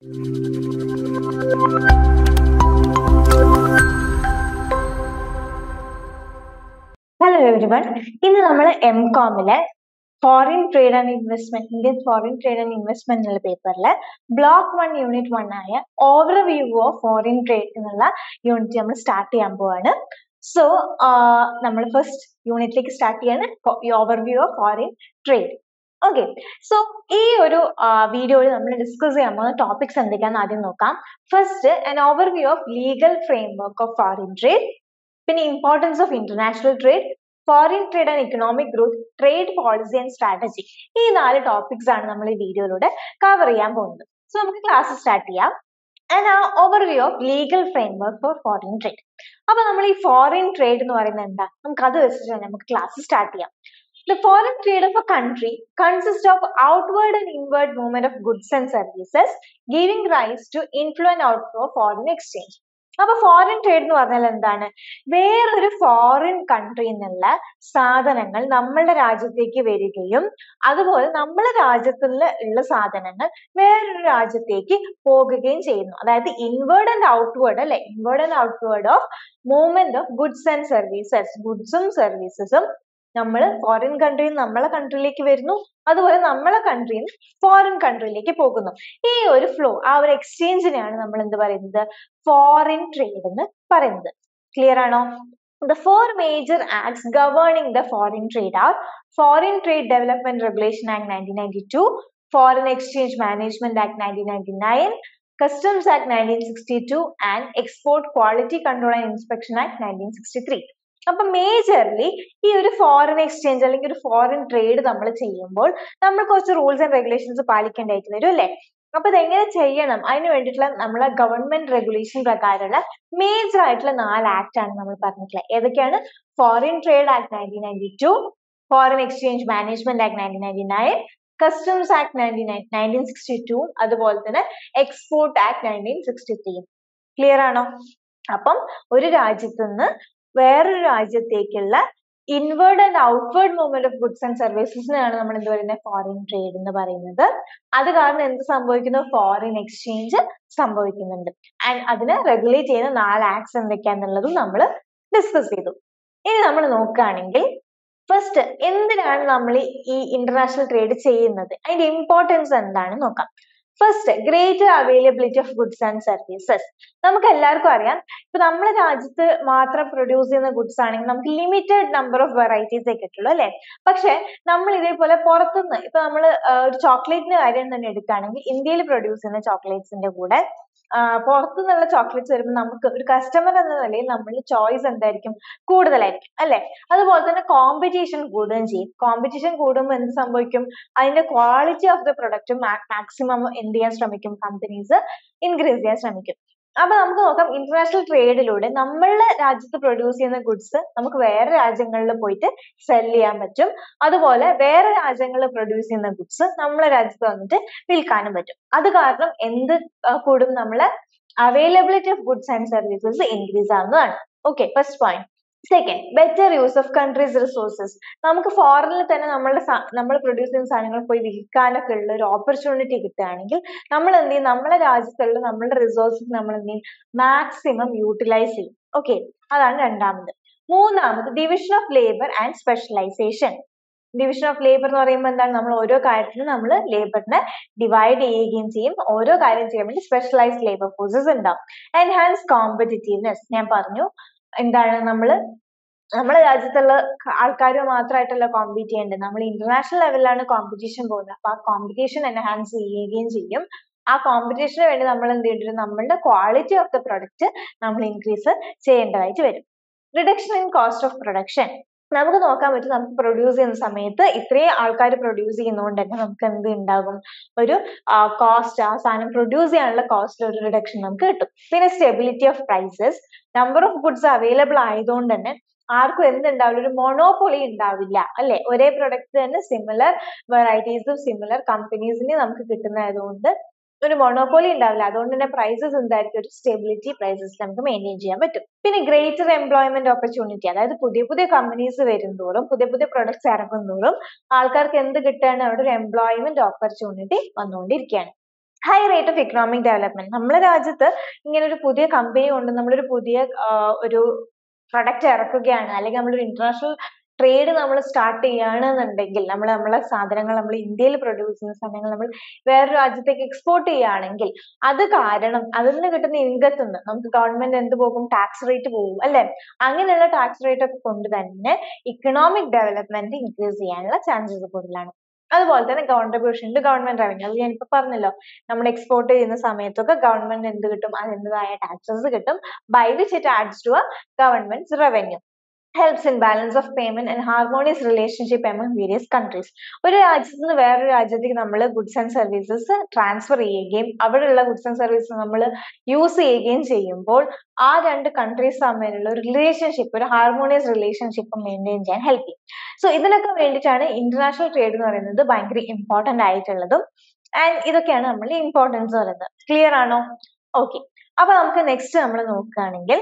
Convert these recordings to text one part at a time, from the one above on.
Hello everyone ഇന്ന് നമ്മൾ M കോമിലെ foreign trade and investment Indian foreign trade and investment എന്നുള്ള പേപ്പറിൽ ബ്ലോക്ക് വൺ യൂണിറ്റ് വൺ ആയ overview of foreign trade എന്നുള്ള യൂണിറ്റ് നമ്മൾ സ്റ്റാർട്ട് ചെയ്യാൻ പോവാണ് സോ നമ്മൾ ഫസ്റ്റ് യൂണിറ്റിലേക്ക് സ്റ്റാർട്ട് ചെയ്യാണ് overview of foreign trade okay so ഈ ഒരു വീഡിയോയിൽ നമ്മൾ ഡിസ്കസ് ചെയ്യാൻ പോകുന്ന ടോപ്പിക്സ് എന്തൊക്കെയാണെന്ന് ആദ്യം നോക്കാം first an overview of legal framework of foreign trade പിന്നെ importance of international trade foreign trade and economic growth trade policy and strategy ഈ നാല് ടോപ്പിക്സ് ആണ് നമ്മൾ ഈ വീഡിയോയിലൂടെ കവർ ചെയ്യാൻ പോകുന്നത് സോ നമുക്ക് ക്ലാസ് സ്റ്റാർട്ട് ചെയ്യാം ആൻഡ് ആ overview of legal framework for foreign trade അപ്പൊ നമ്മൾ ഈ ഫോറിൻ ട്രേഡ് എന്ന് പറയുന്നത് എന്താ നമുക്ക് അത് വെച്ചിട്ട് തന്നെ നമുക്ക് ക്ലാസ് സ്റ്റാർട്ട് ചെയ്യാം The foreign trade of a country consists of outward and inward movement of goods and services, giving rise to inflow and outflow of foreign exchange. അപ്പൊ ഫോറിൻ ട്രേഡ് എന്ന് പറഞ്ഞാൽ എന്താണ് വേറൊരു ഫോറിൻ കൺട്രിയിൽ നിന്നുള്ള സാധനങ്ങൾ നമ്മളുടെ രാജ്യത്തേക്ക് വരികയും അതുപോലെ നമ്മളെ രാജ്യത്തിൽ ഉള്ള സാധനങ്ങൾ വേറൊരു രാജ്യത്തേക്ക് പോകുകയും ചെയ്യുന്നു അതായത് ഇൻവേർഡ് ആൻഡ് ഔട്ട്വേർഡ് അല്ലെ inward and outward of movement of goods and services ഗുഡ്സും സർവീസസും നമ്മൾ ഫോറിൻ കൺട്രിയിൽ നമ്മളെ കൺട്രിയിലേക്ക് വരുന്നു അതുപോലെ നമ്മളെ കൺട്രിയിൽ നിന്ന് ഫോറിൻ കൺട്രിയിലേക്ക് പോകുന്നു ഈ ഒരു ഫ്ലോ ആ ഒരു എക്സ്ചേഞ്ചിനെയാണ് നമ്മൾ എന്ത് പറയുന്നത് ഫോറിൻ ട്രേഡ് എന്ന് പറയുന്നത് ക്ലിയർ ആണോ The four major acts governing the foreign trade are Foreign Trade Development Regulation Act 1992, Foreign Exchange Management Act 1999, Customs Act 1962 and Export Quality Control and Inspection Act 1963. അപ്പൊ majorly ഈ ഒരു foreign exchange അല്ലെങ്കിൽ ഒരു foreign trade നമ്മൾ ചെയ്യുമ്പോൾ നമ്മൾ കുറച്ച് rules and regulations പാലിക്കേണ്ടതായിട്ട് വരും അല്ലേ അപ്പൊ ഇതെങ്ങനെ ചെയ്യണം അതിന് വേണ്ടിയിട്ടുള്ള നമ്മളെ ഗവൺമെന്റ് റെഗുലേഷൻ പ്രകാരമുള്ള മേജർ ആയിട്ടുള്ള നാല് ആക്ട് ആണ് നമ്മൾ പറഞ്ഞിട്ടുള്ളത് ഏതൊക്കെയാണ് foreign trade act nineteen ninety two foreign exchange management act nineteen ninety nine customs act nineteen nineteen sixty two അതുപോലെ തന്നെ export act nineteen sixty three clear ആണോ അപ്പം ഒരു രാജ്യത്ത് നിന്ന് വേറൊരു രാജ്യത്തേക്കുള്ള inward and outward movement of goods and സർവീസസിനെയാണ് നമ്മൾ എന്ത് പറയുന്നത് ഫോറിൻ ട്രേഡ് എന്ന് പറയുന്നത് അത് കാരണം എന്ത് സംഭവിക്കുന്നു ഫോറിൻ എക്സ്ചേഞ്ച് സംഭവിക്കുന്നുണ്ട് ആൻഡ് അതിനെ റെഗുലേറ്റ് ചെയ്യുന്ന നാല് ആക്ട്സ് എന്തൊക്കെയാന്നുള്ളതും നമ്മൾ ഡിസ്കസ് ചെയ്തു ഇനി നമ്മൾ നോക്കുകയാണെങ്കിൽ ഫസ്റ്റ് എന്തിനാണ് നമ്മൾ ഈ ഇന്റർനാഷണൽ ട്രേഡ് ചെയ്യുന്നത് അതിന്റെ ഇമ്പോർട്ടൻസ് എന്താണെന്ന് നോക്കാം first greater availability of goods and services നമുക്ക് എല്ലാവർക്കും അറിയാം ഇപ്പൊ നമ്മുടെ രാജ്യത്ത് മാത്രം പ്രൊഡ്യൂസ് ചെയ്യുന്ന ഗുഡ്സ് ആണെങ്കിൽ നമുക്ക് ലിമിറ്റഡ് നമ്പർ ഓഫ് വെറൈറ്റീസേ കിട്ടുള്ളൂ അല്ലെ പക്ഷെ നമ്മൾ ഇതേപോലെ പുറത്തുനിന്ന് ഇപ്പൊ നമ്മൾ ഒരു ചോക്ലേറ്റിന്റെ കാര്യം തന്നെ എടുക്കുകയാണെങ്കിൽ ഇന്ത്യയിൽ പ്രൊഡ്യൂസ് ചെയ്യുന്ന ചോക്ലേറ്റ്സിന്റെ കൂടെ പുറത്തുനിന്നുള്ള ചോക്ലേറ്റ്സ് വരുമ്പോൾ നമുക്ക് ഒരു കസ്റ്റമർ എന്ന നിലയിൽ നമ്മളുടെ ചോയ്സ് എന്തായിരിക്കും കൂടുതലായിരിക്കും അല്ലെ അതുപോലെ തന്നെ കോമ്പറ്റീഷൻ കൂടുകയും ചെയ്യും കോമ്പറ്റീഷൻ കൂടുമ്പോൾ എന്ത് സംഭവിക്കും അതിന്റെ quality of the product maximum എന്ത് ചെയ്യാൻ ശ്രമിക്കും കമ്പനീസ് ഇൻക്രീസ് ചെയ്യാൻ ശ്രമിക്കും അപ്പൊ നമുക്ക് നോക്കാം ഇന്റർനാഷണൽ ട്രേഡിലൂടെ നമ്മളുടെ രാജ്യത്ത് പ്രൊഡ്യൂസ് ചെയ്യുന്ന ഗുഡ്സ് നമുക്ക് വേറെ രാജ്യങ്ങളിൽ പോയിട്ട് സെൽ ചെയ്യാൻ പറ്റും അതുപോലെ വേറെ രാജ്യങ്ങളിൽ പ്രൊഡ്യൂസ് ചെയ്യുന്ന ഗുഡ്സ് നമ്മളെ രാജ്യത്ത് വന്നിട്ട് വിൽക്കാനും പറ്റും അത് കാരണം എന്ത് കൂടും നമ്മളെ availability of goods and services increase ആവുന്നതാണ് okay first point second better use of countries resources നമുക്ക് ഫോറിനിൽ തന്നെ നമ്മളുടെ നമ്മൾ പ്രൊഡ്യൂസ് ചെയ്യുന്ന സാധനങ്ങൾ പോയി വിൽക്കാനൊക്കെ ഉള്ള ഒരു ഓപ്പർച്യൂണിറ്റി കിട്ടുകയാണെങ്കിൽ നമ്മൾ എന്ത് ചെയ്യും നമ്മുടെ രാജ്യത്തുള്ള നമ്മളുടെ റിസോഴ്സസ് നമ്മൾ എന്ത് ചെയ്യും മാക്സിമം യൂട്ടിലൈസ് ചെയ്യും ഓക്കെ അതാണ് രണ്ടാമത് മൂന്നാമത് division of labour and specialisation division of labour എന്ന് പറയുമ്പോൾ എന്താണ് നമ്മൾ ഓരോ കാര്യത്തിലും നമ്മൾ ലേബറിനെ ഡിവൈഡ് ചെയ്യുകയും ചെയ്യും ഓരോ കാര്യം ചെയ്യാൻ വേണ്ടി സ്പെഷ്യലൈസ്ഡ് ലേബർ ഫോഴ്സസ് ഉണ്ടാവും എൻഹാൻസ് കോമ്പറ്റീറ്റീവ്നെസ് ഞാൻ പറഞ്ഞു എന്താണ് നമ്മൾ നമ്മുടെ രാജ്യത്തുള്ള ആൾക്കാർ മാത്രമായിട്ടല്ല കോമ്പീറ്റ് ചെയ്യേണ്ടത് നമ്മൾ ഇന്റർനാഷണൽ ലെവലിലാണ് കോമ്പറ്റീഷൻ പോകുന്നത് അപ്പൊ ആ കോമ്പറ്റീഷൻ എൻഹാൻസ് ചെയ്യുകയും ചെയ്യും ആ കോമ്പറ്റീഷന് വേണ്ടി നമ്മൾ എന്ത് ചെയ്യേണ്ടി വരും നമ്മളുടെ ക്വാളിറ്റി ഓഫ് ദ പ്രൊഡക്റ്റ് നമ്മൾ ഇൻക്രീസ് ചെയ്യേണ്ടതായിട്ട് വരും reduction in cost of production നമുക്ക് നോക്കാൻ പറ്റും നമുക്ക് പ്രൊഡ്യൂസ് ചെയ്യുന്ന സമയത്ത് ഇത്രയും ആൾക്കാർ പ്രൊഡ്യൂസ് ചെയ്യുന്നതുകൊണ്ട് തന്നെ നമുക്ക് എന്ത് ഉണ്ടാകും ഒരു കോസ്റ്റ് ആ സാധനം പ്രൊഡ്യൂസ് ചെയ്യാനുള്ള കോസ്റ്റിൽ ഒരു റിഡക്ഷൻ നമുക്ക് കിട്ടും പിന്നെ stability of prices number of goods available ആയതുകൊണ്ട് തന്നെ ആർക്കും എന്തുണ്ടാവില്ല ഒരു മൊണോപ്പൊളി ഉണ്ടാവില്ല അല്ലെ ഒരേ പ്രൊഡക്റ്റ് തന്നെ സിമിലർ വെറൈറ്റീസും സിമിലർ കമ്പനീസിന് നമുക്ക് കിട്ടുന്നതായതുകൊണ്ട് ഒരു മൊണോപ്പൊളി ഉണ്ടാവില്ല അതുകൊണ്ട് തന്നെ പ്രൈസസ് എന്തായിരിക്കും ഒരു സ്റ്റെബിലിറ്റി പ്രൈസസ് നമുക്ക് മെയിൻറ്റെയിൻ ചെയ്യാൻ പറ്റും പിന്നെ ഗ്രേറ്റർ എംപ്ലോയ്മെന്റ് ഓപ്പർച്യൂണിറ്റി അതായത് പുതിയ പുതിയ കമ്പനീസ് വരുന്തോറും പുതിയ പുതിയ പ്രൊഡക്ട്സ് ഇറങ്ങുന്തോറും ആൾക്കാർക്ക് എന്ത് കിട്ടുകയാണ് അവിടെ ഒരു എംപ്ലോയ്മെന്റ് ഓപ്പർച്യൂണിറ്റി വന്നുകൊണ്ടിരിക്കുകയാണ് high rate of economic development നമ്മുടെ രാജ്യത്ത് ഇങ്ങനെ ഒരു പുതിയ കമ്പനി കൊണ്ട് നമ്മളൊരു പുതിയ ആഹ് ഒരു പ്രൊഡക്റ്റ് ഇറക്കുകയാണ് അല്ലെങ്കിൽ നമ്മളൊരു ഇന്റർനാഷണൽ ട്രേഡ് നമ്മൾ സ്റ്റാർട്ട് ചെയ്യുകയാണെന്നുണ്ടെങ്കിൽ നമ്മൾ നമ്മളെ സാധനങ്ങൾ നമ്മൾ ഇന്ത്യയിൽ പ്രൊഡ്യൂസ് ചെയ്യുന്ന സാധനങ്ങൾ നമ്മൾ വേറൊരു രാജ്യത്തേക്ക് എക്സ്പോർട്ട് ചെയ്യുകയാണെങ്കിൽ അത് കാരണം അതിൽ നിന്ന് കിട്ടുന്ന ഇൻകത്തിൽ നിന്ന് നമുക്ക് ഗവൺമെന്റ് എന്ത് പോകും ടാക്സ് റേറ്റ് പോകും അല്ലെ അങ്ങനെയുള്ള ടാക്സ് റേറ്റ് ഒക്കെ കൊണ്ട് തന്നെ ഇക്കണോമിക് ഡെവലപ്മെന്റ് ഇൻക്രീസ് ചെയ്യാനുള്ള ചാൻസസ് കൂടുതലാണ് അതുപോലെ തന്നെ കോൺട്രിബ്യൂഷൻ ടു ഗവൺമെന്റ് റവന്യൂ അത് ഞാനിപ്പോ പറഞ്ഞല്ലോ നമ്മൾ എക്സ്പോർട്ട് ചെയ്യുന്ന സമയത്തൊക്കെ ഗവൺമെന്റ് എന്ത് കിട്ടും അതിൻ്റെതായ ടാക്സസ് കിട്ടും by which it adds to a government revenue helps in balance of payment and harmonious relationship among various countries. ഒരു രാജ്യത്ത് നിന്ന് വേറൊരു രാജ്യത്തേക്ക് നമ്മൾ ഗുഡ്സ് ആൻഡ് സർവീസസ് ട്രാൻസ്ഫർ ചെയ്യുകയും അവിടെയുള്ള ഗുഡ്സ് ആൻഡ് സർവീസസ് നമ്മൾ യൂസ് ചെയ്യുകയും ചെയ്യുമ്പോൾ ആ രണ്ട് കൺട്രീസ് തമ്മിലുള്ള ഒരു റിലേഷൻഷിപ്പ് ഒരു ഹാർമോണിയസ് റിലേഷൻഷിപ്പ് മെയിൻറ്റെയിൻ ചെയ്യാൻ ഹെൽപ്പ് ചെയ്യും സോ ഇതിനൊക്കെ വേണ്ടിയിട്ടാണ് ഇന്റർനാഷണൽ ട്രേഡ് എന്ന് പറയുന്നത് ഭയങ്കര ഇമ്പോർട്ടന്റ് ആയിട്ടുള്ളതും ആൻഡ് ഇതൊക്കെയാണ് നമ്മൾ ഇമ്പോർട്ടൻസ് പറയുന്നത് ക്ലിയർ ആണോ ഓക്കെ അപ്പൊ നമുക്ക് നെക്സ്റ്റ് നമ്മൾ നോക്കുകയാണെങ്കിൽ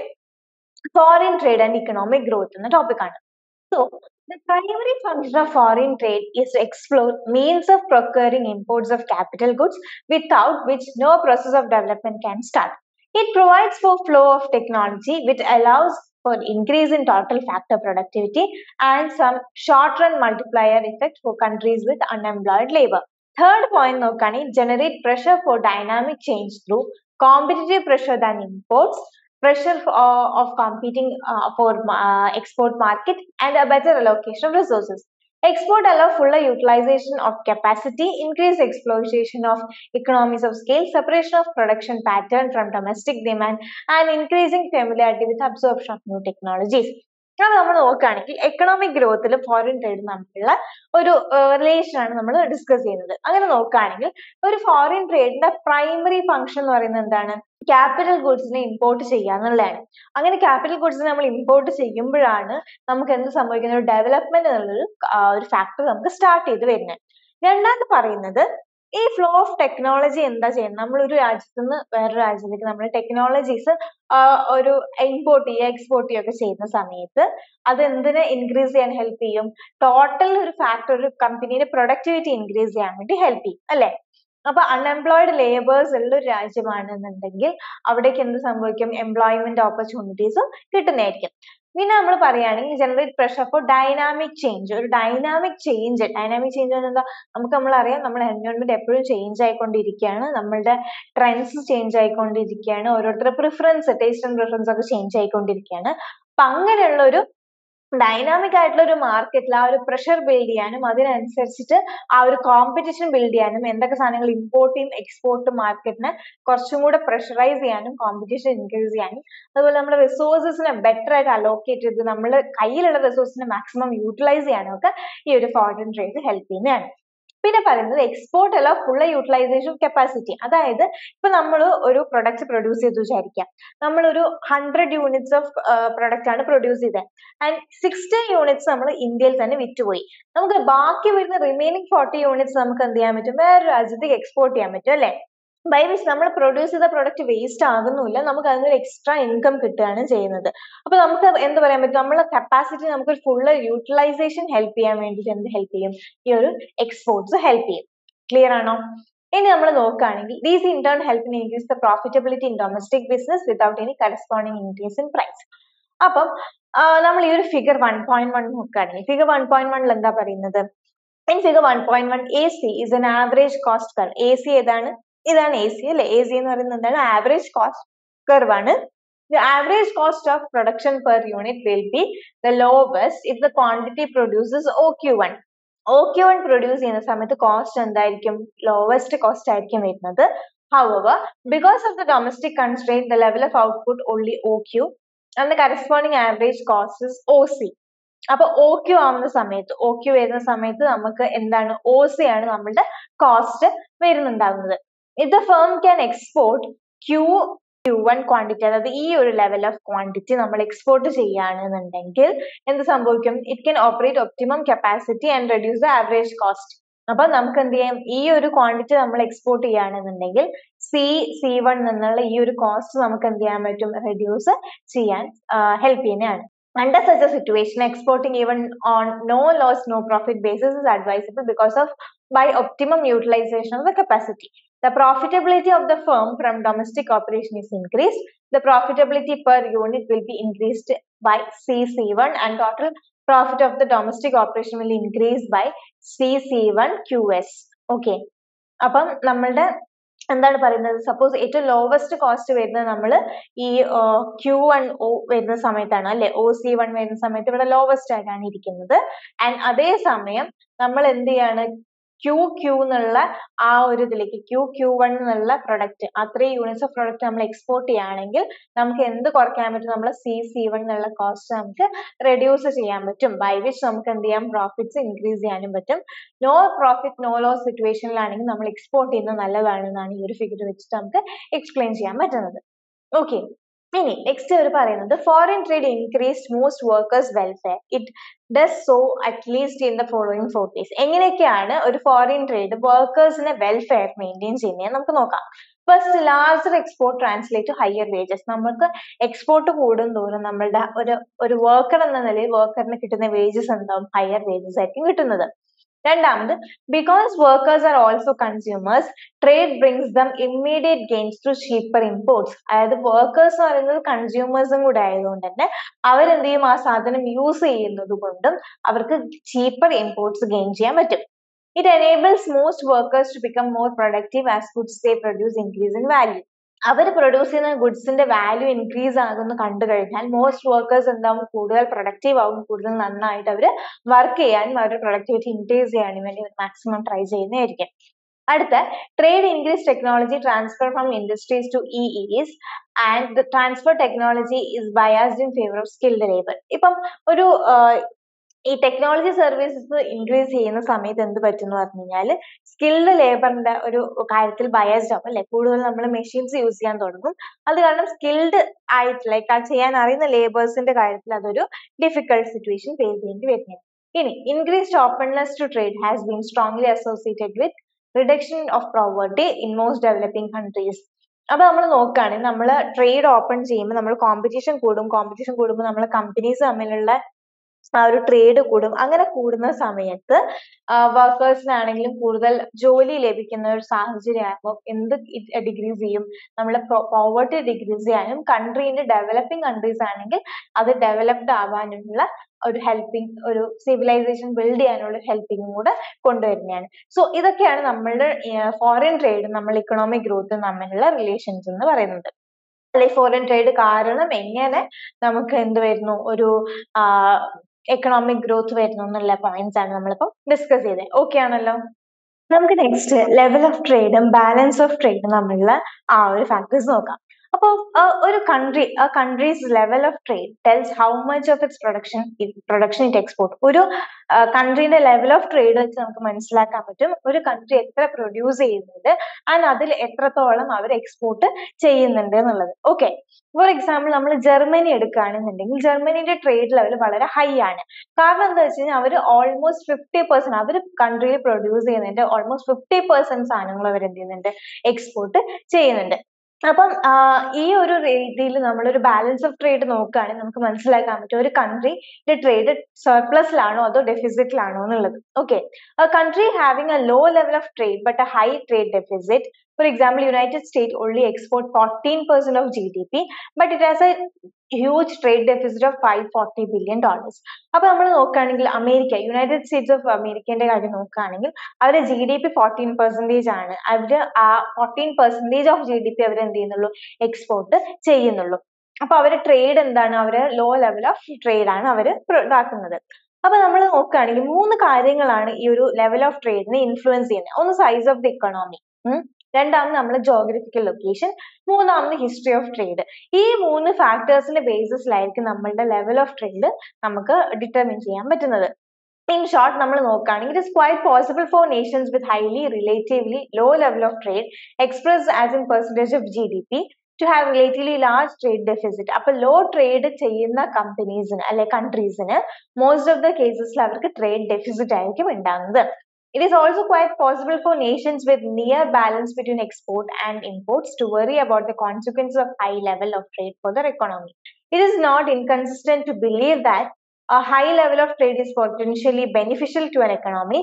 foreign trade and economic growth എന്ന topic ആണ് so the primary function of foreign trade is to explore means of procuring imports of capital goods without which no process of development can start it provides for flow of technology which allows for increase in total factor productivity and some short run multiplier effect for countries with unemployed labor third point നോക്കുകയാണെങ്കിൽ generate pressure for dynamic change through competitive pressure than imports pressure uh, of competing uh, for uh, export market and a better allocation of resources. Export allow fuller utilization of capacity, increased exploitation of economies of scale, separation of production pattern from domestic demand, and increasing familiarity with absorption of new technologies. അത് നമ്മൾ നോക്കുകയാണെങ്കിൽ economic ഗ്രോത്തിൽ foreign trade തമ്മിലുള്ള ഒരു relation ആണ് നമ്മൾ discuss ചെയ്യുന്നത് അങ്ങനെ നോക്കുകയാണെങ്കിൽ ഒരു ഫോറിൻ ട്രേഡിന്റെ പ്രൈമറി ഫംഗ്ഷൻ എന്ന് പറയുന്നത് എന്താണ് ക്യാപിറ്റൽ ഗുഡ്സിനെ ഇമ്പോർട്ട് ചെയ്യുക എന്നുള്ളതാണ് അങ്ങനെ ക്യാപിറ്റൽ ഗുഡ്സിനെ നമ്മൾ ഇമ്പോർട്ട് ചെയ്യുമ്പോഴാണ് നമുക്ക് എന്ത് സംഭവിക്കുന്നത് ഒരു ഡെവലപ്മെന്റ് എന്നുള്ളൊരു ഒരു ഫാക്ടർ നമുക്ക് സ്റ്റാർട്ട് ചെയ്ത് വരുന്നത് രണ്ടാമത് പറയുന്നത് ഈ ഫ്ലോ ഓഫ് ടെക്നോളജി എന്താ ചെയ്യുന്നത് നമ്മൾ ഒരു രാജ്യത്ത് നിന്ന് വേറൊരു രാജ്യത്തേക്ക് നമ്മൾ ടെക്നോളജീസ് ഒരു ഇമ്പോർട്ട് ചെയ്യുക എക്സ്പോർട്ട് ചെയ്യുക ഒക്കെ ചെയ്യുന്ന സമയത്ത് അത് എന്തിനെ ഇൻക്രീസ് ചെയ്യാൻ ഹെൽപ്പ് ചെയ്യും ടോട്ടൽ ഒരു ഫാക്ടർ ഒരു കമ്പനിയുടെ പ്രൊഡക്ടിവിറ്റി ഇൻക്രീസ് ചെയ്യാൻ വേണ്ടി ഹെൽപ്പ് ചെയ്യും അല്ലെ അപ്പൊ അൺഎംപ്ലോയിഡ് ലേബേഴ്സ് ഉള്ള ഒരു രാജ്യമാണെന്നുണ്ടെങ്കിൽ അവിടേക്ക് എന്ത് സംഭവിക്കും എംപ്ലോയ്മെന്റ് ഓപ്പർച്യൂണിറ്റീസും കിട്ടുന്നതായിരിക്കും പിന്നെ നമ്മൾ പറയുകയാണെങ്കിൽ generate pressure for dynamic change ഒരു ഡൈനാമിക് ചേഞ്ച് ഡൈനാമിക് ചേഞ്ച് എന്താ നമുക്ക് നമ്മൾ അറിയാം നമ്മുടെ എൻവയോൺമെന്റ് എപ്പോഴും ചേഞ്ച് ആയിക്കൊണ്ടിരിക്കുകയാണ് നമ്മളുടെ ട്രെൻഡ്സ് ചേഞ്ച് ആയിക്കൊണ്ടിരിക്കുകയാണ് ഓരോരുത്തരുടെ പ്രിഫറൻസ് ടേസ്റ്റ് ആൻഡ് പ്രിഫറൻസ് ഒക്കെ ചേഞ്ച് ആയിക്കൊണ്ടിരിക്കുകയാണ് അപ്പൊ അങ്ങനെയുള്ള ഒരു ഡൈനാമിക് ആയിട്ടുള്ള ഒരു മാർക്കറ്റിൽ ആ ഒരു പ്രഷർ ബിൽഡ് ചെയ്യാനും അതിനനുസരിച്ചിട്ട് ആ ഒരു കോമ്പറ്റീഷൻ ബിൽഡ് ചെയ്യാനും എന്തൊക്കെ സാധനങ്ങൾ ഇമ്പോർട്ട് ചെയ്യും എക്സ്പോർട്ട് മാർക്കറ്റിനെ കുറച്ചും കൂടെ പ്രഷറൈസ് ചെയ്യാനും കോമ്പറ്റീഷൻ ഇൻക്രീസ് ചെയ്യാനും അതുപോലെ നമ്മുടെ റിസോഴ്സസിനെ ബെറ്റർ ആയിട്ട് അലോക്കേറ്റ് ചെയ്ത് നമ്മൾ കയ്യിലുള്ള റിസോഴ്സിനെ മാക്സിമം യൂട്ടിലൈസ് ചെയ്യാനും ഒക്കെ ഈ ഒരു ഫോറിൻ ട്രേഡ് ഹെൽപ്പ് ചെയ്യുന്നതാണ് പിന്നെ പറയുന്നത് എക്സ്പോർട്ട് അല്ല ഫുൾ യൂട്ടിലൈസേഷൻ കപ്പാസിറ്റി അതായത് ഇപ്പൊ നമ്മൾ ഒരു പ്രൊഡക്റ്റ് പ്രൊഡ്യൂസ് ചെയ്തു വിചാരിക്കാം നമ്മൾ ഒരു ഹൺഡ്രഡ് യൂണിറ്റ്സ് ഓഫ് പ്രൊഡക്റ്റ് ആണ് പ്രൊഡ്യൂസ് ചെയ്തത് ആൻഡ് സിക്സ്റ്റി യൂണിറ്റ്സ് നമ്മൾ ഇന്ത്യയിൽ തന്നെ വിറ്റുപോയി നമുക്ക് ബാക്കി വരുന്ന റിമൈനിങ് ഫോർട്ടി യൂണിറ്റ്സ് നമുക്ക് എന്ത് ചെയ്യാൻ പറ്റും വേറെ രാജ്യത്തേക്ക് എക്സ്പോർട്ട് ചെയ്യാൻ പറ്റും അല്ലെ ബൈ വിച്ച് നമ്മൾ പ്രൊഡ്യൂസ് ചെയ്ത പ്രൊഡക്റ്റ് വേസ്റ്റ് ആകുന്നില്ല നമുക്ക് അതിനൊരു എക്സ്ട്രാ ഇൻകം കിട്ടുകയാണ് ചെയ്യുന്നത് അപ്പൊ നമുക്ക് എന്ത് പറയാൻ പറ്റും നമ്മളെ കപ്പാസിറ്റി നമുക്ക് ഫുള്ള് യൂട്ടിലൈസേഷൻ ഹെൽപ്പ് ചെയ്യാൻ വേണ്ടിയിട്ട് എന്ത് ഹെൽപ്പ് ചെയ്യും ഈ ഒരു എക്സ്പോർട്സ് ഹെൽപ്പ് ചെയ്യും ക്ലിയർ ആണോ ഇനി നമ്മൾ നോക്കുകയാണെങ്കിൽ these in turn help in increase the profitability in domestic business without any corresponding increase in price അപ്പം നമ്മൾ ഈ ഒരു ഫിഗർ വൺ പോയിന്റ് വൺ നോക്കുകയാണെങ്കിൽ ഫിഗർ വൺ പോയിന്റ് വണ്ണിൽ എന്താ പറയുന്നത് in figure one point one A C is an average cost curve A C ഏതാണ് ഇതാണ് എ സി അല്ലെ എ സി എന്ന് പറയുന്നത് എന്താണ് ആവറേജ് കോസ്റ്റ് കർവ് ആണ് The average cost of production per unit will be the lowest if the quantity produces OQ1. OQ1 produce ചെയ്യുന്ന സമയത്ത് cost എന്തായിരിക്കും ലോവസ്റ്റ് കോസ്റ്റ് ആയിരിക്കും വരുന്നത് however because of the domestic constraint the level of output only OQ and the corresponding average cost is OC അപ്പൊ O Q ആവുന്ന സമയത്ത് O Q വരുന്ന സമയത്ത് നമുക്ക് എന്താണ് ഒ സി ആണ് നമ്മളുടെ കോസ്റ്റ് വരുന്നുണ്ടാകുന്നത് if the firm can export Q Q1 quantity അതായത് ഈ ഒരു ലെവൽ ഓഫ് ക്വാണ്ടിറ്റി നമ്മൾ എക്സ്പോർട്ട് ചെയ്യുകയാണെന്നുണ്ടെങ്കിൽ എന്ത് സംഭവിക്കും it can operate optimum capacity and reduce the average cost അപ്പൊ നമുക്ക് എന്ത് ചെയ്യാം ഈ ഒരു ക്വാണ്ടിറ്റി നമ്മൾ എക്സ്പോർട്ട് ചെയ്യുകയാണെന്നുണ്ടെങ്കിൽ സി സി വൺ എന്നുള്ള ഈ ഒരു കോസ്റ്റ് നമുക്ക് എന്ത് ചെയ്യാൻ പറ്റും റെഡ്യൂസ് ചെയ്യാൻ ഹെൽപ്പ് ചെയ്യുന്നതാണ് Under such a situation, exporting even on no loss, no profit basis is advisable because of by optimum utilization of the capacity. The profitability of the firm from domestic operation is increased. The profitability per unit will be increased by CC1 and total profit of the domestic operation will increase by CC1 QS. Okay. അപ്പം നമ്മളുടെ എന്താണ് പറയുന്നത് suppose ഏറ്റവും lowest cost വരുന്നത് നമ്മൾ ഈ Q one O വരുന്ന സമയത്താണ് അല്ലെ ഒ സി വൺ വരുന്ന സമയത്ത് ഇവിടെ ലോവസ്റ്റ് ആയിട്ടാണ് ഇരിക്കുന്നത് ആൻഡ് അതേസമയം നമ്മൾ എന്ത് ചെയ്യാണ് ക്യൂ ക്യൂ എന്നുള്ള ആ ഒരു ഇതിലേക്ക് ക്യൂ ക്യൂ വൺ എന്നുള്ള പ്രൊഡക്റ്റ് അത്രയും യൂണിറ്റ്സ് ഓഫ് പ്രൊഡക്റ്റ് നമ്മൾ എക്സ്പോർട്ട് ചെയ്യുകയാണെങ്കിൽ നമുക്ക് എന്ത് കുറയ്ക്കാൻ പറ്റും നമ്മൾ സി സി വൺ എന്നുള്ള കോസ്റ്റ് നമുക്ക് റെഡ്യൂസ് ചെയ്യാൻ പറ്റും ബൈ വിച്ച് നമുക്ക് എന്ത് ചെയ്യാം പ്രോഫിറ്റ്സ് ഇൻക്രീസ് ചെയ്യാനും പറ്റും നോ പ്രോഫിറ്റ് നോ ലോസ് സിറ്റുവേഷനിലാണെങ്കിൽ നമ്മൾ എക്സ്പോർട്ട് ചെയ്യുന്നത് നല്ലതാണെന്നാണ് ഈ ഒരു ഫിഗർ വെച്ചിട്ട് നമുക്ക് എക്സ്പ്ലെയിൻ ചെയ്യാൻ പറ്റുന്നത് ഓക്കെ ഇനി നെക്സ്റ്റ് അവർ പറയുന്നത് foreign trade increased most workers welfare it does so at least in the following four days എങ്ങനെയൊക്കെയാണ് ഒരു ഫോറിൻ ട്രേഡ് വർക്കേഴ്സിന്റെ വെൽഫെയർ മെയിൻറ്റെയിൻ ചെയ്യുന്നത് നമുക്ക് നോക്കാം first larger export translate higher wages നമുക്ക് എക്സ്പോർട്ട് കൂടും തോറും നമ്മളുടെ ഒരു ഒരു വർക്കർ എന്ന നിലയിൽ വർക്കറിന് കിട്ടുന്ന വേജസ് എന്താവും ഹയർ വേജസ് ആയിരിക്കും കിട്ടുന്നത് രണ്ടാമത് because workers are also consumers trade brings them immediate gains to cheaper imports അതായത് വർക്കേഴ്സ് എന്ന് പറയുന്നത് കൺസ്യൂമേഴ്സും കൂടെ ആയതുകൊണ്ട് തന്നെ അവരെന്ത് ചെയ്യും ആ സാധനം യൂസ് ചെയ്യുന്നത് കൊണ്ടും അവർക്ക് ചീപ്പർ ഇമ്പോർട്ട്സ് ഗെയിൻ ചെയ്യാൻ പറ്റും it enables most workers to become more productive as goods they produce increase in value അവർ പ്രൊഡ്യൂസ് ചെയ്യുന്ന ഗുഡ്സിന്റെ വാല്യൂ ഇൻക്രീസ് ആകുന്നു കണ്ടു കഴിഞ്ഞാൽ മോസ്റ്റ് വർക്കേഴ്സ് എന്താവും കൂടുതൽ പ്രൊഡക്റ്റീവ് ആവും കൂടുതൽ നന്നായിട്ട് അവർ വർക്ക് ചെയ്യാനും അവരുടെ പ്രൊഡക്ടിവിറ്റി ഇൻക്രീസ് ചെയ്യാനും വേണ്ടി മാക്സിമം ട്രൈ ചെയ്യുന്നതായിരിക്കും അടുത്ത trade increase technology transfer from industries to EEs and transfer technology is biased in favour of skilled labour ഇപ്പം ഒരു ഈ ടെക്നോളജി സർവീസസ് ഇൻക്രീസ് ചെയ്യുന്ന സമയത്ത് എന്ത് പറ്റും എന്ന് പറഞ്ഞു കഴിഞ്ഞാൽ സ്കിൽഡ് ലേബറിന്റെ ഒരു കാര്യത്തിൽ ബയസ്ഡ് ആവും അല്ലെ കൂടുതൽ നമ്മൾ മെഷീൻസ് യൂസ് ചെയ്യാൻ തുടങ്ങും അത് കാരണം സ്കിൽഡ് ആയിട്ട് ലൈക്ക് ആ ചെയ്യാൻ അറിയുന്ന ലേബേഴ്സിന്റെ കാര്യത്തിൽ അതൊരു ഡിഫിക്കൾട്ട് സിറ്റുവേഷൻ ഫേസ് ചെയ്യേണ്ടി വരുന്നത് ഇനി increased openness to trade has been strongly associated with reduction of poverty in most developing countries അപ്പൊ നമ്മൾ നോക്കുകയാണെങ്കിൽ നമ്മൾ ട്രേഡ് ഓപ്പൺ ചെയ്യുമ്പോൾ നമ്മൾ കോമ്പറ്റീഷൻ കൂടും കോമ്പറ്റീഷൻ കൂടുമ്പോൾ നമ്മൾ കമ്പനീസ് തമ്മിലുള്ള ആ ഒരു ട്രേഡ് കൂടും അങ്ങനെ കൂടുന്ന സമയത്ത് വർക്കേഴ്സിനാണെങ്കിലും കൂടുതൽ ജോലി ലഭിക്കുന്ന ഒരു സാഹചര്യം ആകുമ്പോൾ എന്ത് ഡിഗ്രീസ് ചെയ്യും നമ്മളെ പോവർട്ടി ഡിഗ്രീസ് ചെയ്യാനും കൺട്രീന്റെ ഡെവലപ്പിംഗ് കൺട്രീസ് ആണെങ്കിൽ അത് ഡെവലപ്ഡ് ആവാനുള്ള ഒരു ഹെൽപ്പിംഗ് ഒരു സിവിലൈസേഷൻ ബിൽഡ് ചെയ്യാനുള്ള ഹെൽപ്പിംഗും കൂടെ കൊണ്ടുവരുന്നതാണ് സോ ഇതൊക്കെയാണ് നമ്മളുടെ ഫോറിൻ ട്രേഡും നമ്മൾ ഇക്കണോമിക് ഗ്രോത്തും തമ്മിലുള്ള റിലേഷൻസ് എന്ന് പറയുന്നത് അല്ലെ ഫോറിൻ ട്രേഡ് കാരണം എങ്ങനെ നമുക്ക് എന്ത് വരുന്നു ഒരു എക്കണോമിക് ഗ്രോത്ത് വരുന്നു എന്നുള്ള പോയിന്റ്സ് ആണ് നമ്മളിപ്പം ഡിസ്കസ് ചെയ്തത് ഓക്കെ ആണല്ലോ നമുക്ക് നെക്സ്റ്റ് ലെവൽ ഓഫ് ട്രേഡും ബാലൻസ് ഓഫ് ട്രേഡും തമ്മിലുള്ള ആ ഒരു ഫാക്ടേഴ്സ് നോക്കാം അപ്പോൾ ഒരു കൺട്രി ആ countries level of trade tells how much of its production production it export ഒരു കൺട്രീന്റെ ലെവൽ ഓഫ് ട്രേഡ് വെച്ച് നമുക്ക് മനസ്സിലാക്കാൻ പറ്റും ഒരു കൺട്രി എത്ര പ്രൊഡ്യൂസ് ചെയ്യുന്നുണ്ട് ആൻഡ് അതിൽ എത്രത്തോളം അവർ എക്സ്പോർട്ട് ചെയ്യുന്നുണ്ട് എന്നുള്ളത് ഓക്കെ ഫോർ എക്സാമ്പിൾ നമ്മൾ ജർമ്മനി എടുക്കുകയാണെന്നുണ്ടെങ്കിൽ ജർമ്മനിയുടെ ട്രേഡ് ലെവൽ വളരെ ഹൈ ആണ് കാരണം എന്താ വെച്ച് കഴിഞ്ഞാൽ അവർ ഓൾമോസ്റ്റ് ഫിഫ്റ്റി പെർസെന്റ് അവർ കൺട്രിയിൽ പ്രൊഡ്യൂസ് ചെയ്യുന്നുണ്ട് ഓൾമോസ്റ്റ് ഫിഫ്റ്റി പെർസെന്റ് സാധനങ്ങൾ അവർ എന്ത് ചെയ്യുന്നുണ്ട് എക്സ്പോർട്ട് ചെയ്യുന്നുണ്ട് അപ്പം ഈ ഒരു രീതിയിൽ നമ്മളൊരു ബാലൻസ് ഓഫ് ട്രേഡ് നോക്കുകയാണെങ്കിൽ നമുക്ക് മനസ്സിലാക്കാൻ പറ്റും ഒരു കൺട്രിയുടെ ട്രേഡ് സർപ്ലസിലാണോ അതോ ഡെഫിസിറ്റിലാണോ എന്നുള്ളത് okay country having a low level of trade but a high trade deficit for example United State only export fourteen percent of G D P but it has a huge trade deficit of five forty billion dollars അപ്പൊ നമ്മൾ നോക്കുകയാണെങ്കിൽ America United States of അമേരിക്കന്റെ കാര്യം നോക്കുകയാണെങ്കിൽ അവരുടെ G D P fourteen percentage ആണ് അവര് ആ fourteen percentage of G D P അവർ എന്ത് ചെയ്യുന്നുള്ളൂ എക്സ്പോർട്ട് ചെയ്യുന്നുള്ളൂ അപ്പൊ അവരുടെ ട്രേഡ് എന്താണ് അവര് ലോ ലെവൽ ഓഫ് ട്രേഡ് ആണ് അവര് ഇതാക്കുന്നത് അപ്പൊ നമ്മൾ നോക്കുകയാണെങ്കിൽ മൂന്ന് കാര്യങ്ങളാണ് ഈ ഒരു ലെവൽ ഓഫ് ട്രേഡിനെ ഇൻഫ്ലുവൻസ് ചെയ്യുന്നത് ഒന്ന് സൈസ് ഓഫ് ദി ഇക്കണോമി രണ്ടാമത് നമ്മൾ ജോഗ്രഫിക്കൽ ലൊക്കേഷൻ മൂന്നാമത് ഹിസ്റ്ററി ഓഫ് ട്രേഡ് ഈ മൂന്ന് ഫാക്ടേഴ്സിന്റെ ബേസിസിലായിരിക്കും നമ്മളുടെ ലെവൽ ഓഫ് ട്രേഡ് നമുക്ക് ഡിറ്റർമിൻ ചെയ്യാൻ പറ്റുന്നത് ഇൻ ഷോർട്ട് നമ്മൾ നോക്കുകയാണെങ്കിൽ it is quite possible for nations with highly relatively low level of trade express as in percentage of G D P to have relatively large trade deficit അപ്പൊ low trade ചെയ്യുന്ന കമ്പനീസിന് അല്ലെ കൺട്രീസിന് most of the കേസസിൽ അവർക്ക് trade deficit ആയിരിക്കും ഉണ്ടാകുന്നത് It is also quite possible for nations with near balance between export and imports to worry about the consequence of high level of trade for their economy. It is not inconsistent to believe that a high level of trade is potentially beneficial to an economy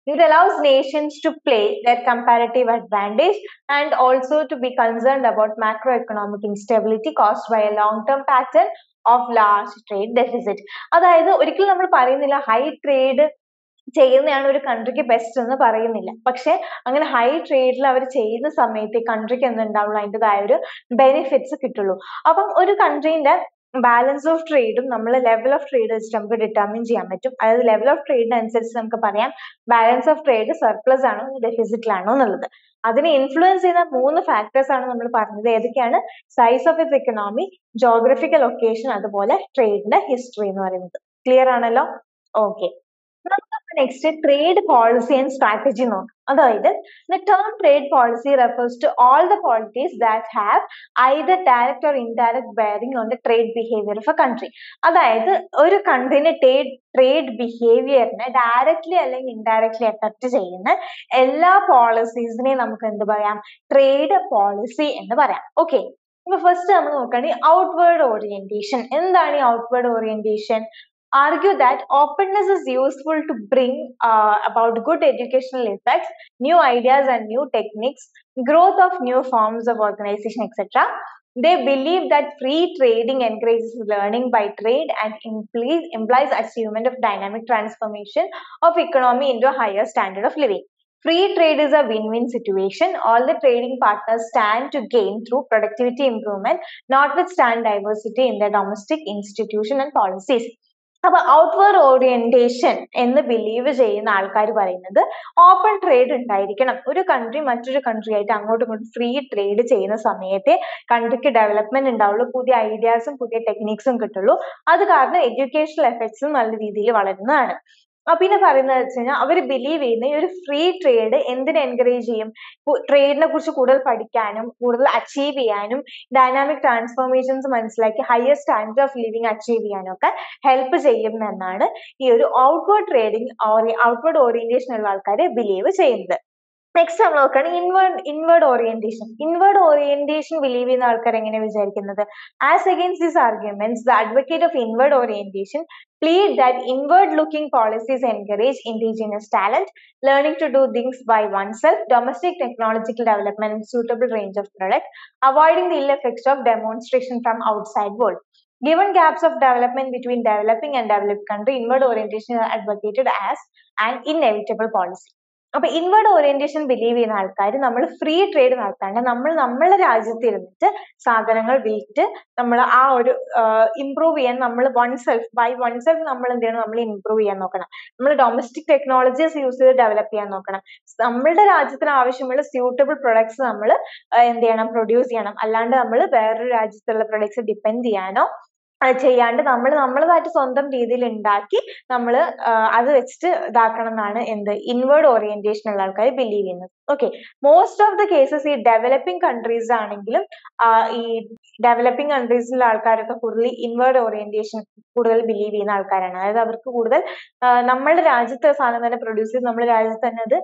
It allows nations to play their comparative advantage and also to be concerned about macroeconomic instability caused by a long-term pattern of large trade deficit. അതായത് ഒരിക്കലും നമ്മൾ പറയുന്നില്ല high trade ചെയ്യുന്നതാണ് ഒരു കൺട്രിക്ക് best എന്ന് പറയുന്നില്ല പക്ഷെ അങ്ങനെ ഹൈ ട്രേഡിൽ അവർ ചെയ്യുന്ന സമയത്ത് കൺട്രിക്ക് എന്തുണ്ടാവുള്ളൂ അതിൻ്റെതായ ഒരു ബെനിഫിറ്റ്സ് കിട്ടുള്ളൂ അപ്പം ഒരു കൺട്രീന്റെ ബാലൻസ് ഓഫ് ട്രേഡും നമ്മൾ ലെവൽ ഓഫ് ട്രേഡ് വെച്ചിട്ട് നമുക്ക് ഡിറ്റർമിൻ ചെയ്യാൻ പറ്റും അതായത് ലെവൽ ഓഫ് ട്രേഡിനനുസരിച്ച് നമുക്ക് പറയാം ബാലൻസ് ഓഫ് ട്രേഡ് സർപ്ലസ് ആണോ ഡെഫിസിറ്റിലാണോ എന്നുള്ളത് അതിനെ ഇൻഫ്ലുവൻസ് ചെയ്യുന്ന മൂന്ന് ഫാക്ടേഴ്സ് ആണ് നമ്മൾ പറഞ്ഞത് ഏതൊക്കെയാണ് size of its economy geographical location അതുപോലെ ട്രേഡിന്റെ ഹിസ്റ്ററി എന്ന് പറയുന്നത് ക്ലിയർ ആണല്ലോ ഓക്കെ നമുക്ക് next trade policy and strategy നോക്കാം അതായത് the term trade policy refers to all the policies that have either direct or indirect bearing on the trade behavior of a country അതായത് ഒരു കൺട്രീനെ trade trade ബിഹേവിയറിനെ directly അല്ലെങ്കിൽ indirectly effect ചെയ്യുന്ന എല്ലാ പോളിസീസിനെയും നമുക്ക് എന്ത് പറയാം ട്രേഡ് പോളിസി എന്ന് പറയാം ഓക്കെ അപ്പൊ ഫസ്റ്റ് നമ്മൾ നോക്കുകയാണെങ്കിൽ ഔട്ട്വേർഡ് ഓറിയന്റേഷൻ എന്താണ് ഈ outward orientation argue that openness is useful to bring uh, about good educational effects, new ideas and new techniques, growth of new forms of organization, etc. They believe that free trading encourages learning by trade and implies, implies achievement of dynamic transformation of economy into a higher standard of living. Free trade is a win-win situation. All the trading partners stand to gain through productivity improvement, notwithstanding diversity in their domestic institution and policies. അപ്പൊ outward orientation എന്ന് believe ചെയ്യുന്ന ആൾക്കാർ പറയുന്നത് open trade ഉണ്ടായിരിക്കണം ഒരു country മറ്റൊരു country ആയിട്ട് അങ്ങോട്ടും ഇങ്ങോട്ടും ഫ്രീ ട്രേഡ് ചെയ്യുന്ന സമയത്തെ കൺട്രിക്ക് ഡെവലപ്മെന്റ് ഉണ്ടാവുള്ളൂ പുതിയ ഐഡിയാസും പുതിയ ടെക്നിക്സും കിട്ടുള്ളൂ അത് കാരണം എഡ്യൂക്കേഷണൽ എഫക്ട്സും നല്ല രീതിയിൽ വളരുന്നതാണ് പിന്നെ പറയുന്നത് വെച്ച് കഴിഞ്ഞാൽ അവർ ബിലീവ് ചെയ്യുന്ന ഈ ഒരു ഫ്രീ ട്രേഡ് എന്തിനെ എൻകറേജ് ചെയ്യും ട്രേഡിനെ കുറിച്ച് കൂടുതൽ പഠിക്കാനും കൂടുതൽ അച്ചീവ് ചെയ്യാനും ഡൈനാമിക് ട്രാൻസ്ഫോർമേഷൻസ് മനസ്സിലാക്കി higher standard of living achieve ചെയ്യാനും ഒക്കെ ഹെൽപ്പ് ചെയ്യും എന്നാണ് ഈ ഒരു ഔട്ട്വേർഡ് ട്രേഡിംഗ് ഔട്ട്വേർഡ് ഓറിയന്റേഷൻ ഉള്ള ആൾക്കാർ ബിലീവ് ചെയ്യുന്നത് നെക്സ്റ്റ് നമ്മൾ നോക്കുകയാണെങ്കിൽ inward inward orientation inward orientation believe ചെയ്യുന്ന ആൾക്കാർ എങ്ങനെ വിചാരിക്കുന്നത് as against these arguments the advocate of inward orientation plead that inward looking policies encourage indigenous talent, learning to do things by oneself, domestic technological development and suitable range of products, avoiding the ill effects of demonstration from outside world. Given gaps of development between developing and developed country, inward orientation is advocated as an inevitable policy. അപ്പൊ inward orientation believe ചെയ്യുന്ന ആൾക്കാർ നമ്മൾ free trade നടത്താണ്ട് നമ്മൾ നമ്മളുടെ രാജ്യത്ത് ഇരുന്നിട്ട് സാധനങ്ങൾ വിറ്റ് നമ്മൾ ആ ഒരു ഇംപ്രൂവ് ചെയ്യാൻ നമ്മൾ one self by one self നമ്മൾ എന്ത് ചെയ്യണം നമ്മൾ ഇംപ്രൂവ് ചെയ്യാൻ നോക്കണം നമ്മൾ ഡൊമസ്റ്റിക് ടെക്നോളജീസ് യൂസ് ചെയ്ത് ഡെവലപ്പ് ചെയ്യാൻ നോക്കണം നമ്മളുടെ രാജ്യത്തിന് ആവശ്യമുള്ള സ്യൂട്ടബിൾ പ്രൊഡക്ട്സ് നമ്മൾ എന്ത് ചെയ്യണം പ്രൊഡ്യൂസ് ചെയ്യണം അല്ലാണ്ട് നമ്മൾ വേറൊരു രാജ്യത്തുള്ള പ്രൊഡക്ട്സ് ഡിപ്പെൻഡ് ചെയ്യാനോ ചെയ്യാണ്ട് നമ്മൾ നമ്മളതായിട്ട് സ്വന്തം രീതിയിൽ ഉണ്ടാക്കി നമ്മൾ അത് വെച്ചിട്ട് ഇതാക്കണം എന്നാണ് എന്ത് ഇൻവേർഡ് ഓറിയന്റേഷൻ ഉള്ള ആൾക്കാർ ബിലീവ് ചെയ്യുന്നത് okay most of the cases ഈ ഡെവലപ്പിംഗ് കൺട്രീസ് ആണെങ്കിലും ഈ ഡെവലപ്പിംഗ് കൺട്രീസിലെ ആൾക്കാരൊക്കെ കൂടുതൽ ഇൻവേർഡ് ഓറിയന്റേഷൻ കൂടുതൽ ബിലീവ് ചെയ്യുന്ന ആൾക്കാരാണ് അതായത് അവർക്ക് കൂടുതൽ നമ്മളുടെ രാജ്യത്തെ സാധനം തന്നെ പ്രൊഡ്യൂസ് ചെയ്ത് നമ്മുടെ രാജ്യത്ത് തന്നെ അത്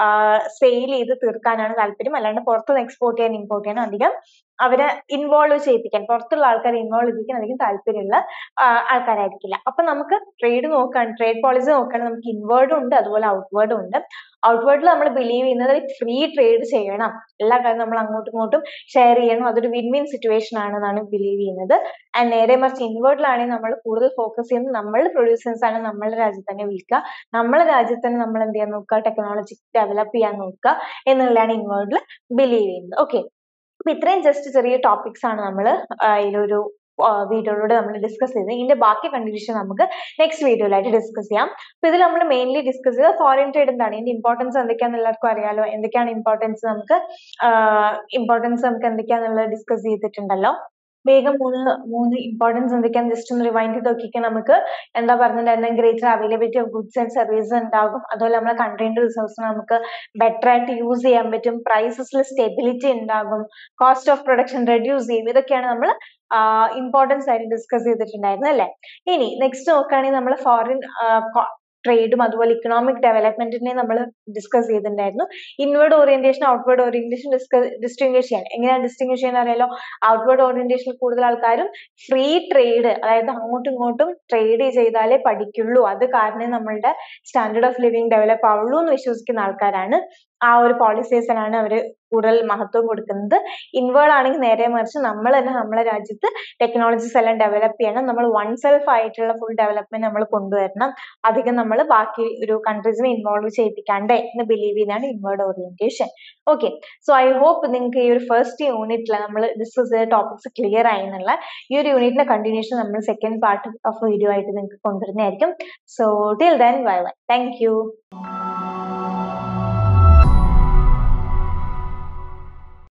സെയിൽ ചെയ്ത് തീർക്കാനാണ് താല്പര്യം അല്ലാണ്ട് പുറത്തുനിന്ന് എക്സ്പോർട്ട് ചെയ്യാൻ ഇമ്പോർട്ട് ചെയ്യാൻ അധികം അവരെ ഇൻവോൾവ് ചെയ്യിപ്പിക്കാൻ പുറത്തുള്ള ആൾക്കാരെ ഇൻവോൾവ് ചെയ്യിപ്പിക്കാൻ അധികം താല്പര്യമുള്ള ആൾക്കാരായിരിക്കില്ല അപ്പൊ നമുക്ക് ട്രേഡ് നോക്കാൻ ട്രേഡ് പോളിസി നോക്കുകയാണെങ്കിൽ നമുക്ക് ഇൻവേർഡും ഉണ്ട് അതുപോലെ ഔട്ട്വേർഡും ഉണ്ട് ഔട്ട്വേർഡിൽ നമ്മൾ ബിലീവ് ചെയ്യുന്നത് ഫ്രീ ട്രേഡ് ചെയ്യണം എല്ലാ കാര്യം നമ്മൾ അങ്ങോട്ടും ഇങ്ങോട്ടും ഷെയർ ചെയ്യണം അതൊരു വിൻ വിൻ സിറ്റുവേഷൻ ആണെന്നാണ് ബിലീവ് ചെയ്യുന്നത് ആൻഡ് നേരെ മറിച്ച് ഇൻവേർഡിലാണെങ്കിൽ നമ്മൾ കൂടുതൽ ഫോക്കസ് ചെയ്യുന്നത് നമ്മളുടെ പ്രൊഡ്യൂസേഴ്സ് ആണ് നമ്മളുടെ രാജ്യത്ത് തന്നെ വിൽക്കുക നമ്മളെ രാജ്യത്ത് തന്നെ നമ്മൾ എന്ത് ചെയ്യാൻ നോക്കുക ടെക്നോളജി ഡെവലപ്പ് ചെയ്യാൻ നോക്കുക എന്നുള്ളതാണ് ഇൻവേർഡിൽ ബിലീവ് ചെയ്യുന്നത് ഓക്കെ അപ്പൊ ഇത്രയും ജസ്റ്റ് ചെറിയ ടോപ്പിക്സ് ആണ് നമ്മൾ ഇതിലൊരു വീഡിയോയിലൂടെ നമ്മൾ ഡിസ്കസ് ചെയ്തത് ഇതിന്റെ ബാക്കി കണ്ടിന്യൂഷൻ നമുക്ക് നെക്സ്റ്റ് വീഡിയോയിലായിട്ട് ഡിസ്കസ് ചെയ്യാം അപ്പൊ ഇതിൽ നമ്മൾ മെയിൻലി ഡിസ്കസ് ചെയ്തത് ഫോറിൻ ട്രേഡ് എന്താണ് ഇതിന്റെ ഇമ്പോർട്ടൻസ് എന്തൊക്കെയാണെന്ന് എല്ലാവർക്കും അറിയാലോ എന്തൊക്കെയാണ് ഇമ്പോർട്ടൻസ് നമുക്ക് ഇമ്പോർട്ടൻസ് നമുക്ക് എന്തൊക്കെയാണെന്നുള്ളത് ഡിസ്കസ് ചെയ്തിട്ടുണ്ടല്ലോ വേഗം മൂന്ന് മൂന്ന് ഇമ്പോർട്ടൻസ് എന്തൊക്കെയാണ് ജസ്റ്റ് ഒന്ന് റിവൈൻഡ് ചെയ്ത് നോക്കിക്കാൻ നമുക്ക് എന്താ പറഞ്ഞിട്ടുണ്ടായിരുന്നത് greater availability of goods and services ഉണ്ടാകും അതുപോലെ നമ്മുടെ കൺട്രീൻ്റെ റിസോഴ്സ് നമുക്ക് ബെറ്റർ ആയിട്ട് യൂസ് ചെയ്യാൻ പറ്റും പ്രൈസസിൽ സ്റ്റെബിലിറ്റി ഉണ്ടാകും കോസ്റ്റ് ഓഫ് പ്രൊഡക്ഷൻ റെഡ്യൂസ് ചെയ്യും ഇതൊക്കെയാണ് നമ്മൾ ഇമ്പോർട്ടൻസ് ആയിട്ട് ഡിസ്കസ് ചെയ്തിട്ടുണ്ടായിരുന്നത് അല്ലേ ഇനി നെക്സ്റ്റ് നോക്കുകയാണെങ്കിൽ നമ്മൾ ഫോറിൻ ട്രേഡും അതുപോലെ ഇക്കണോമിക് ഡെവലപ്മെന്റിനെ നമ്മൾ ഡിസ്കസ് ചെയ്തിട്ടുണ്ടായിരുന്നു inward orientation outward orientation distinguish ചെയ്യാൻ എങ്ങനെയാണ് ഡിസ്റ്റിംഗ്വിഷ് ചെയ്യാൻ അറിയാലോ ഔട്ട്വേർഡ് ഓറിയന്റേഷനിൽ കൂടുതൽ ആൾക്കാരും ഫ്രീ ട്രേഡ് അതായത് അങ്ങോട്ടും ഇങ്ങോട്ടും ട്രേഡ് ചെയ്താലേ പഠിക്കുള്ളൂ അത് കാരണം നമ്മളുടെ സ്റ്റാൻഡേർഡ് ഓഫ് ലിവിങ് ഡെവലപ്പ് ആവുള്ളൂ എന്ന് വിശ്വസിക്കുന്ന ആൾക്കാരാണ് ആ ഒരു പോളിസീസിനാണ് അവർ കൂടുതൽ മഹത്വം കൊടുക്കുന്നത് ഇൻവേർഡ് ആണെങ്കിൽ നേരെ മറിച്ച് നമ്മൾ തന്നെ നമ്മളെ രാജ്യത്ത് ടെക്നോളജീസ് എല്ലാം ഡെവലപ്പ് ചെയ്യണം നമ്മൾ വൺ സെൽഫ് ആയിട്ടുള്ള ഫുൾ ഡെവലപ്മെന്റ് നമ്മൾ കൊണ്ടുവരണം അധികം നമ്മൾ ബാക്കി ഒരു കൺട്രീസിനെ ഇൻവോൾവ് ചെയ്യിപ്പിക്കാണ്ട് എന്ന് ബിലീവ് ചെയ്യുന്നതാണ് inward orientation okay so I hope നിങ്ങൾക്ക് ഈ ഒരു ഫസ്റ്റ് യൂണിറ്റിൽ നമ്മൾ ഡിസ്കസ് ചെയ്ത ടോപ്പിക്സ് ക്ലിയർ ആയി എന്നുള്ള ഈ ഒരു യൂണിറ്റിന്റെ കണ്ടിന്യൂഷൻ നമ്മൾ സെക്കൻഡ് പാർട്ട് ഓഫ് വീഡിയോ ആയിട്ട് നിങ്ങൾക്ക് കൊണ്ടുവരുന്നതായിരിക്കും so till then bye bye thank U